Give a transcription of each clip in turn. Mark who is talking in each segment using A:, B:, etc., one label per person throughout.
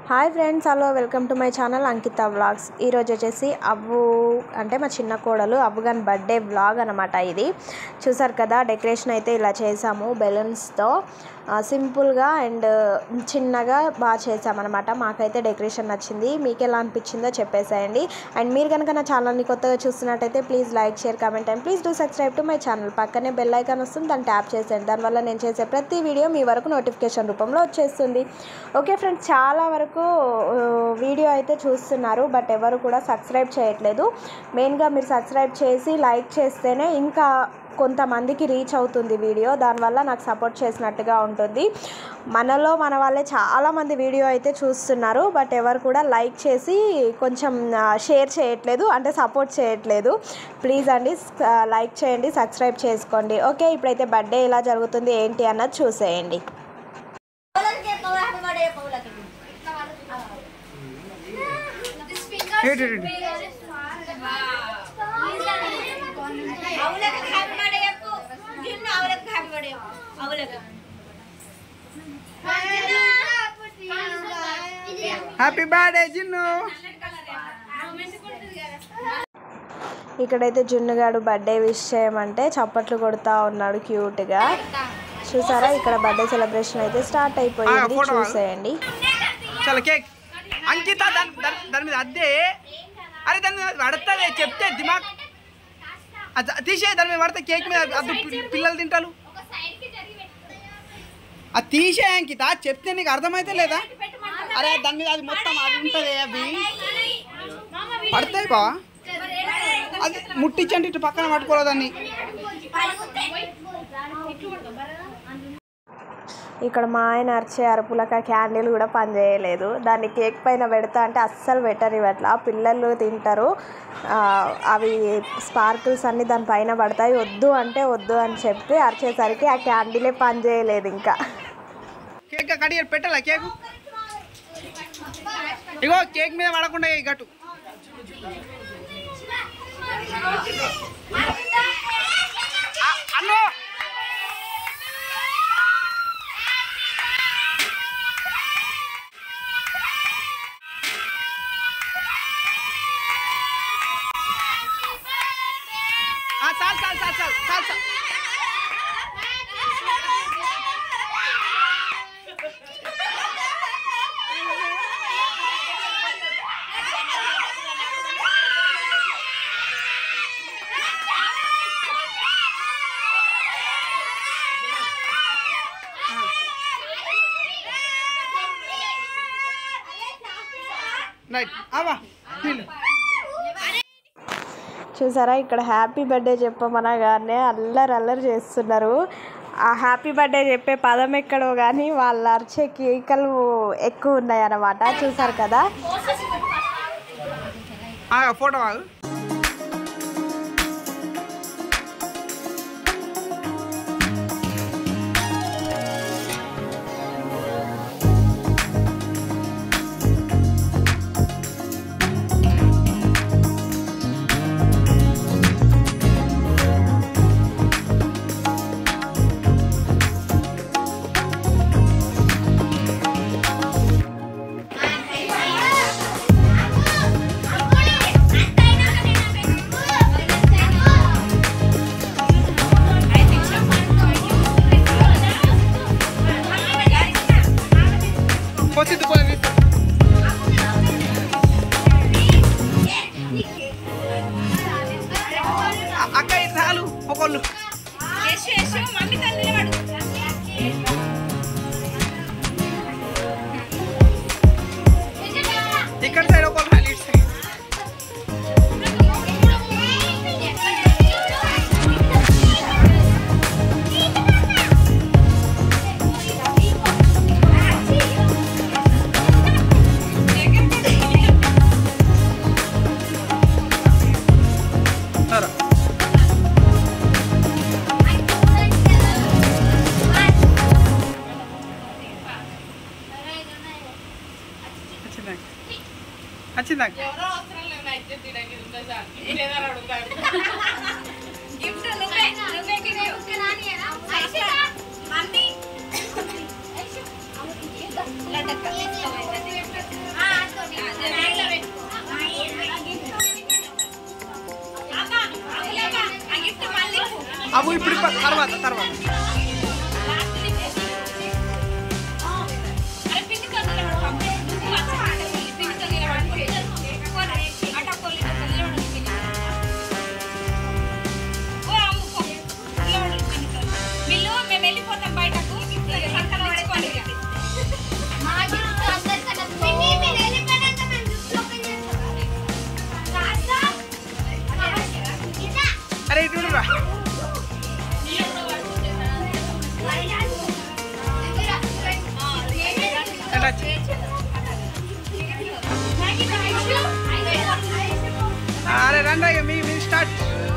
A: Hi friends hello welcome to my channel Ankita vlogs ఈరోజు వచ్చేసి అవ్వు అంటే మా చిన్న కోడలు అవ్వుగాని బర్త్డే వ్లాగ్ అనమాట ఇది చూసారు కదా డెకరేషన్ అయితే ఇలా చేసాము బెలూన్స్తో సింపుల్గా అండ్ చిన్నగా బాగా చేసామన్నమాట మాకైతే డెకరేషన్ నచ్చింది మీకు ఎలా అనిపించిందో చెప్పేసేయండి అండ్ మీరు కనుక నా ఛానల్ని కొత్తగా చూస్తున్నట్టయితే please like share comment and please do subscribe to my channel పక్కనే బెల్ ఐకాన్ వస్తుంది దాన్ని ట్యాప్ చేసేయండి దానివల్ల నేను చేసే ప్రతి వీడియో మీ వరకు నోటిఫికేషన్ రూపంలో వచ్చేస్తుంది ఓకే ఫ్రెండ్స్ చాలా వరకు ఆ, వీడియో అయితే చూస్తున్నారు బట్ ఎవరు కూడా సబ్స్క్రైబ్ చేయట్లేదు మెయిన్గా మీరు సబ్స్క్రైబ్ చేసి లైక్ చేస్తేనే ఇంకా కొంతమందికి రీచ్ అవుతుంది వీడియో దానివల్ల నాకు సపోర్ట్ చేసినట్టుగా ఉంటుంది మనలో మన వాళ్ళే చాలామంది వీడియో అయితే చూస్తున్నారు బట్ ఎవరు కూడా లైక్ చేసి కొంచెం షేర్ చేయట్లేదు అంటే సపోర్ట్ చేయట్లేదు ప్లీజ్ అండి లైక్ చేయండి సబ్స్క్రైబ్ చేసుకోండి ఓకే ఇప్పుడైతే బర్త్డే ఎలా జరుగుతుంది ఏంటి అన్నది చూసేయండి
B: ఏంటి ఏంటి? హ్యాపీ బర్త్డే జిన్ను
A: ఇక్కడైతే జున్నుగాడు బర్త్డే విష్ చేయమంటే చప్పట్లు కొడుతూ ఉన్నాడు క్యూట్గా చూసారా ఇక్కడ బర్త్డే సెలబ్రేషన్ అయితే స్టార్ట్ అయిపోయింది
B: ఆ, photo.
A: చూసేయండి
B: చాలా కేక్ అంకిత దాని దాని- దాని మీద అద్దే అరే దాని మీద పడుతుంది చెప్తే దిమాగ్ అది తీసే దాని మీద పడితే కేక్ మీద అద్దు పి- పిల్లలు తింటారు అది తీసే అంకిత చెప్తే నీకు అర్థమైతే లేదా అరే దాని మీద అది మొత్తం అది ఉంటుంది అవి పడతాయి బా అది ముట్టించండి ఇటు పక్కన పట్టుకోలేదు దాన్ని
A: ఇక్కడ మా ఆయన అరిచే అరుపులకు ఆ క్యాండిల్ కూడా పనిచేయలేదు దాన్ని కేక్ పైన పెడతా అంటే అస్సలు పెట్టరు ఇవట్లా పిల్లలు తింటారు ఆ, అవి స్పార్కిల్స్ అన్నీ దాని పైన పడతాయి వద్దు అంటే వద్దు అని చెప్పి అరిచేసరికి ఆ క్యాండిలే పనిచేయలేదు ఇంకా
B: కేక్ కడి పెట్టాలా కేక్ ఇగో కేక్ మీద పడకుండా ఈ గట్టు ఆ, అన్ను ఆ, చాలు చాలు చాలు చాలు చాలు చాలు రైట్ అవా వీళ్ళు
A: చూసారా ఇక్కడ హ్యాపీ బర్త్డే చెప్పమనగానే అల్లరి అల్లరి చేస్తున్నారు ఆ హ్యాపీ బర్త్డే చెప్పే పదం ఎక్కడో కానీ వాళ్ళ అరిచే కేకలు ఎక్కువ ఉన్నాయి అన్నమాట చూసారు కదా
B: ఆ, ఫోటో ఆగు పోసిద్దు పోలే అక్క ఇది చాలు ఒకళ్ళు ఇక్కడ సైడ్ ఒకళ్ళు మళ్ళీ ఇటు సైడ్ సరే వచ్చిందాక వచ్చిందాక
C: గిఫ్ట్
B: ఇప్పుడు ఇప్ప- తర్వాత తర్వాత
C: వెళ్ళిపోతాం బయటకు సంకలం తెచ్చుకోండి ఇక.
B: అరే ఇటు రా ఎట్లా వచ్చి? అరే రండి ఇక మీ మీ స్టార్ట్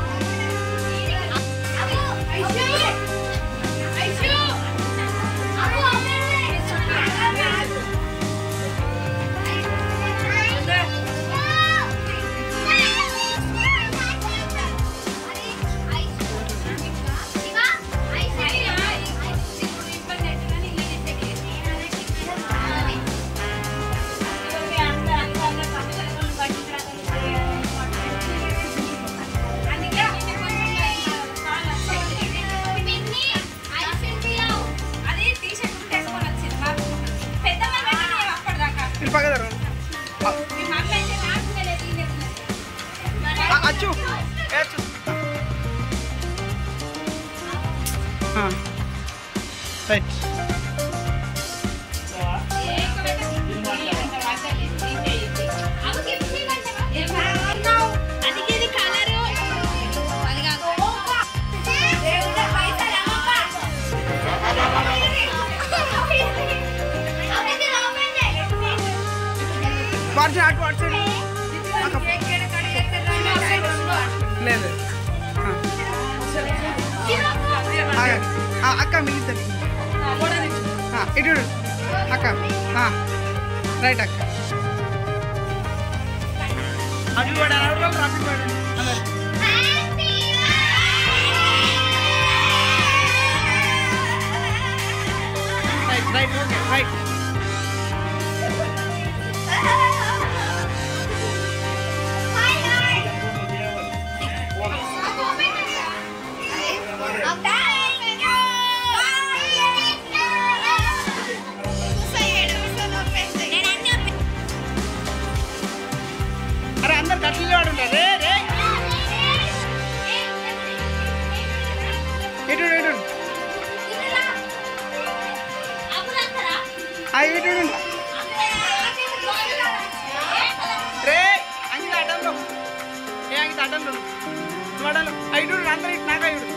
C: అది టీ-షర్ట్ కుట్టేసుకొని వచ్చింది మాకు. పెద్దమ్మ పెట్టింది అప్పటిదాకా.
B: ఇటు పక్క జరగండి.
C: మీ మమ్మీ అయితే నాకు తెలియదు, ఈయనకు తెలియదు.
B: ఆ, అచ్చు ఏ అచ్చు ఆ. రైట్
C: అడిగేది కలరు అది కాదు దేవుడా పైసలు అమ్మప్ప
B: వాడు అటు అటు సైడ్. లేదు ఆ. ఆగండి. ఆ, అక్క మిగిలిందండి ఇటు చూడు. అక్క ఆ. రైట్ అక్క అటు కూడా ట్రాఫిక్ పడండి అందరు రైట్ రైట్ ఓకే రైట్ అరే అందరు గట్లనే వాడు రే రే ఇటు చూడు, ఇటు చూడు. ఆ, ఇటు చూడు. రే అంగిత అడ్డంలో ఏ అంగిత అడ్డంలో నువ్వు అడ్డంలో ఆ, ఇటు చూడు, అందరు ఇటు నాకా ఇటు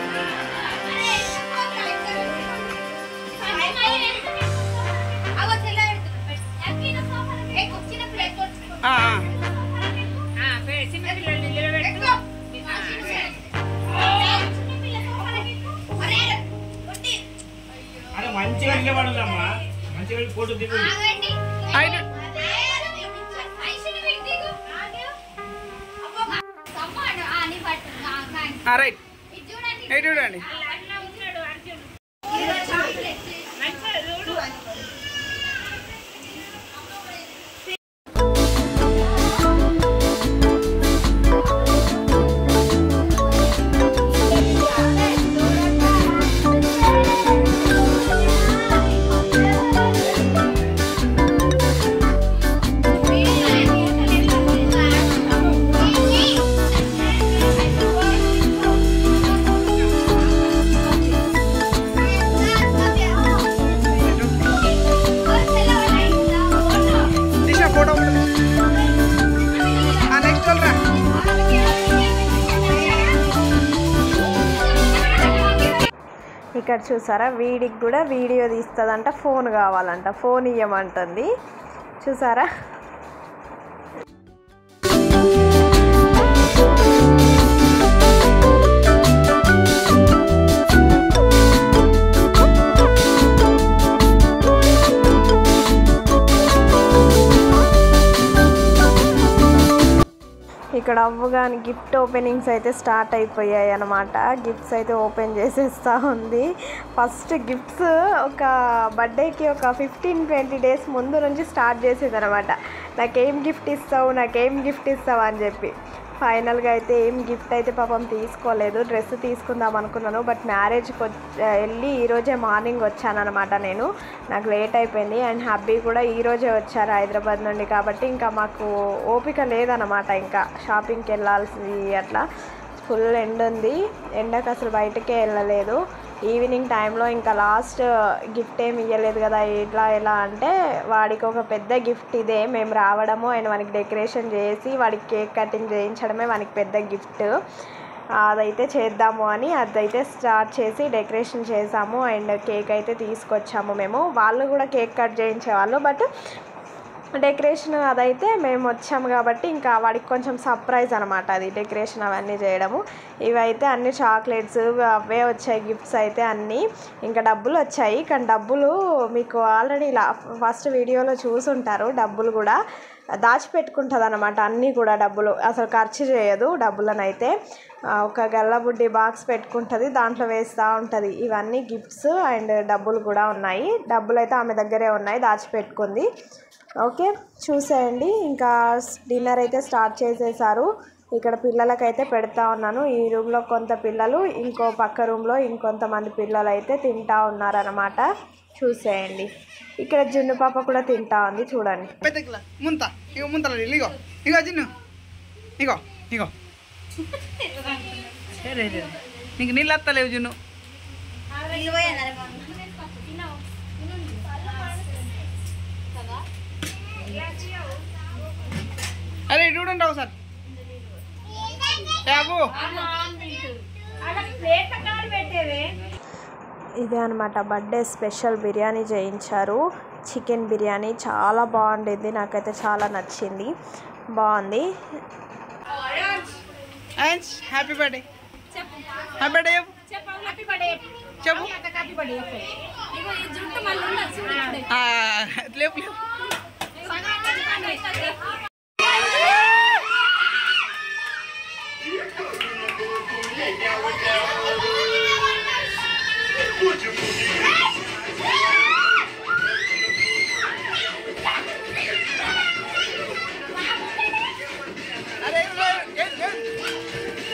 B: ఆ, ఆ.
D: అరే మంచిగా నిలబడాలమ్మా మంచిగా వెళ్ళి ఫోటో దిగు
B: ఆ, ఇటు ఆ, రైట్ ఇటు చూడండి తీసిన ఫోటో ఒకటి తీసి. ఆ, నెక్స్ట్ వాళ్ళు రా
A: ఇక్కడ చూసారా వీడికి కూడా వీడియో తీస్తుందంట ఫోన్ కావాలంట ఫోన్ ఇవ్వమంటుంది చూసారా ఇక్కడ అవ్వగాని గిఫ్ట్ ఓపెనింగ్స్ అయితే స్టార్ట్ అయిపోయాయి అనమాట గిఫ్ట్స్ అయితే ఓపెన్ చేసేస్తూ ఉంది ఫస్ట్ గిఫ్ట్స్ ఒక బర్త్డేకి ఒక ఫిఫ్టీన్ ట్వంటీ డేస్ ముందు నుంచి స్టార్ట్ చేసేది అనమాట నాకేం గిఫ్ట్ ఇస్తావు నాకేం గిఫ్ట్ ఇస్తావు అని చెప్పి ఫైనల్గా అయితే ఏం గిఫ్ట్ అయితే పాపం తీసుకోలేదు డ్రెస్ తీసుకుందాం అనుకున్నాను బట్ మ్యారేజ్కి వెళ్ళి ఈరోజే మార్నింగ్ వచ్చానన్నమాట నేను నాకు లేట్ అయిపోయింది అండ్ హబ్బీ కూడా ఈరోజే వచ్చారు హైదరాబాద్ నుండి కాబట్టి ఇంకా మాకు ఓపిక లేదన్నమాట ఇంకా షాపింగ్కి వెళ్ళాల్సి అట్లా ఫుల్ ఎండ్ ఉంది ఎండకు అసలు బయటకే వెళ్ళలేదు ఈవినింగ్ టైంలో ఇంకా లాస్ట్ గిఫ్ట్ ఏమి ఇవ్వలేదు కదా ఇట్లా ఎలా అంటే వాడికి ఒక పెద్ద గిఫ్ట్ ఇదే మేము రావడము అండ్ వానికి డెకరేషన్ చేసి వాడికి కేక్ కటింగ్ చేయించడమే వానికి పెద్ద గిఫ్ట్ అదైతే చేద్దాము అని అదైతే స్టార్ట్ చేసి డెకరేషన్ చేసాము అండ్ కేక్ అయితే తీసుకొచ్చాము మేము వాళ్ళు కూడా కేక్ కట్ చేయించేవాళ్ళు బట్ డెకరేషన్ అదైతే మేము వచ్చాము కాబట్టి ఇంకా వాడికి కొంచెం సర్ప్రైజ్ అనమాట అది డెకరేషన్ అవన్నీ చేయడము ఇవైతే అన్ని చాక్లెట్స్ అవే వచ్చాయి గిఫ్ట్స్ అయితే అన్నీ ఇంకా డబ్బులు వచ్చాయి కానీ డబ్బులు మీకు ఆల్రెడీ ఇలా ఫస్ట్ వీడియోలో చూసుంటారు డబ్బులు కూడా దాచిపెట్టుకుంటుంది అనమాట అన్నీ కూడా డబ్బులు అసలు ఖర్చు చేయదు డబ్బులను అయితే ఆ, ఒక గల్లబుడ్డి బాక్స్ పెట్టుకుంటుంది దాంట్లో వేస్తూ ఉంటుంది ఇవన్నీ గిఫ్ట్స్ అండ్ డబ్బులు కూడా ఉన్నాయి డబ్బులు అయితే ఆమె దగ్గరే ఉన్నాయి దాచిపెట్టుకుంది ఓకే చూసేయండి ఇంకా డిన్నర్ అయితే స్టార్ట్ చేసేసారు ఇక్కడ పిల్లలకైతే పెడతా ఉన్నాను ఈ రూమ్లో కొంత పిల్లలు ఇంకో పక్క రూమ్లో ఇంకొంతమంది పిల్లలు అయితే తింటా ఉన్నారనమాట చూసేయండి ఇక్కడ జున్ను పాప కూడా తింటా ఉంది చూడండి
B: పెద్ద గిల ముంత ఇగో ముంతల నీళ్ళు ఇగో ఇగో చిన్ను ఇగో ఇగో సరే సరే నీకు నీళ్ళు వస్తలేవు జున్ను అరే ఇటు కూడా ఉండవు సార్ బాబు
A: ఇదే అనమాట బర్త్డే స్పెషల్ బిర్యానీ చేయించారు చికెన్ బిర్యానీ చాలా బాగుండేది నాకైతే చాలా నచ్చింది బాగుంది
B: and happy birthday happy birthday చెప్పు చెప్పు
C: ఇగో ఈ జుట్టు మళ్ళీ ఉన్నది చూడు ఇప్పుడే.
B: ఆ, లేపు లేపు అరే ఏ, ఏ, ఏ.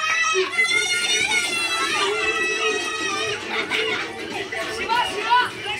C: శివ శివ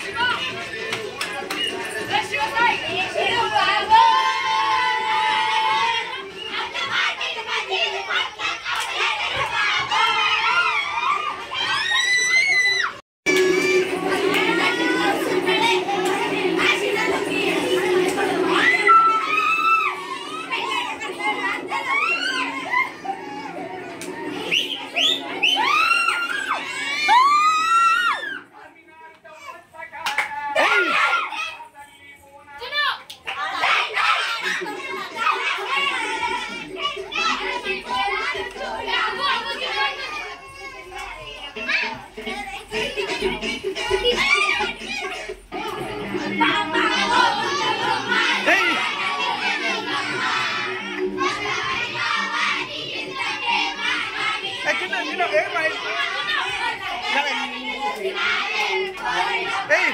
B: ఏయ్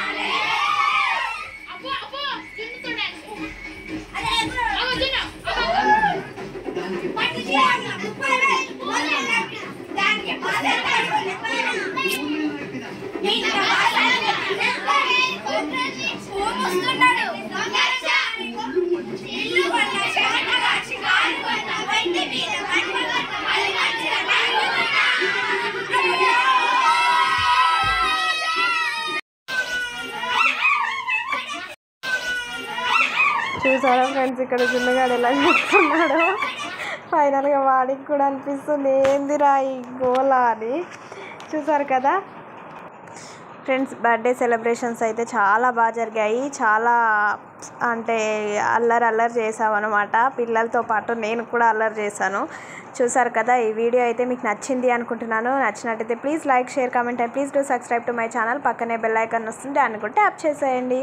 A: చూసారా ఫ్రెండ్స్ ఇక్కడ చిన్నగాడు ఎలా చెప్తున్నాడు ఫైనల్గా వాడికి కూడా అనిపిస్తుంది ఏందిరా ఈ గోలా అని చూసారు కదా ఫ్రెండ్స్ బర్త్డే సెలబ్రేషన్స్ అయితే చాలా బాగా జరిగాయి చాలా అంటే అల్లరి అల్లరి చేసామన్నమాట పిల్లలతో పాటు నేను కూడా అల్లరి చేశాను చూసారు కదా ఈ వీడియో అయితే మీకు నచ్చింది అనుకుంటున్నాను నచ్చినట్టయితే please like share comment and please do subscribe to my channel పక్కనే బెల్ ఐకాన్ వస్తుంది దాన్ని కూడా ట్యాప్ చేసేయండి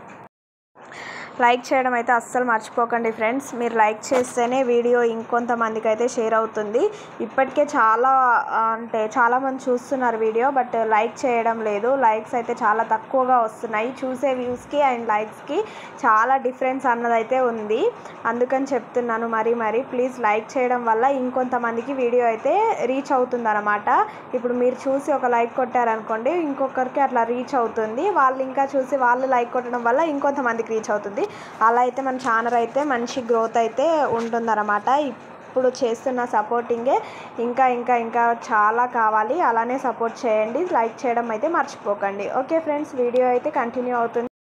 A: లైక్ చేయడం అయితే అస్సలు మర్చిపోకండి ఫ్రెండ్స్ మీరు లైక్ చేస్తేనే వీడియో ఇంకొంతమందికి అయితే షేర్ అవుతుంది ఇప్పటికే చాలా ఆ, అంటే చాలామంది చూస్తున్నారు వీడియో బట్ లైక్ చేయడం లేదు లైక్స్ అయితే చాలా తక్కువగా వస్తున్నాయి చూసే వ్యూస్కి అండ్ లైక్స్కి చాలా డిఫరెన్స్ అన్నదైతే ఉంది అందుకని చెప్తున్నాను మరీ మరీ ప్లీజ్ లైక్ చేయడం వల్ల ఇంకొంతమందికి వీడియో అయితే రీచ్ అవుతుంది అనమాట ఇప్పుడు మీరు చూసి ఒక లైక్ కొట్టారనుకోండి ఇంకొకరికి అట్లా రీచ్ అవుతుంది వాళ్ళు ఇంకా చూసి వాళ్ళు లైక్ కొట్టడం వల్ల ఇంకొంతమందికి రీచ్ అవుతుంది అలా అయితే మన ఛానల్ అయితే మంచి గ్రోత్ అయితే ఉంటుందన్నమాట ఇప్పుడు చేస్తున్న సపోర్టింగే ఇంకా ఇంకా ఇంకా చాలా కావాలి అలానే సపోర్ట్ చేయండి లైక్ చేయడం అయితే మర్చిపోకండి ఓకే ఫ్రెండ్స్ వీడియో అయితే కంటిన్యూ అవుతుంది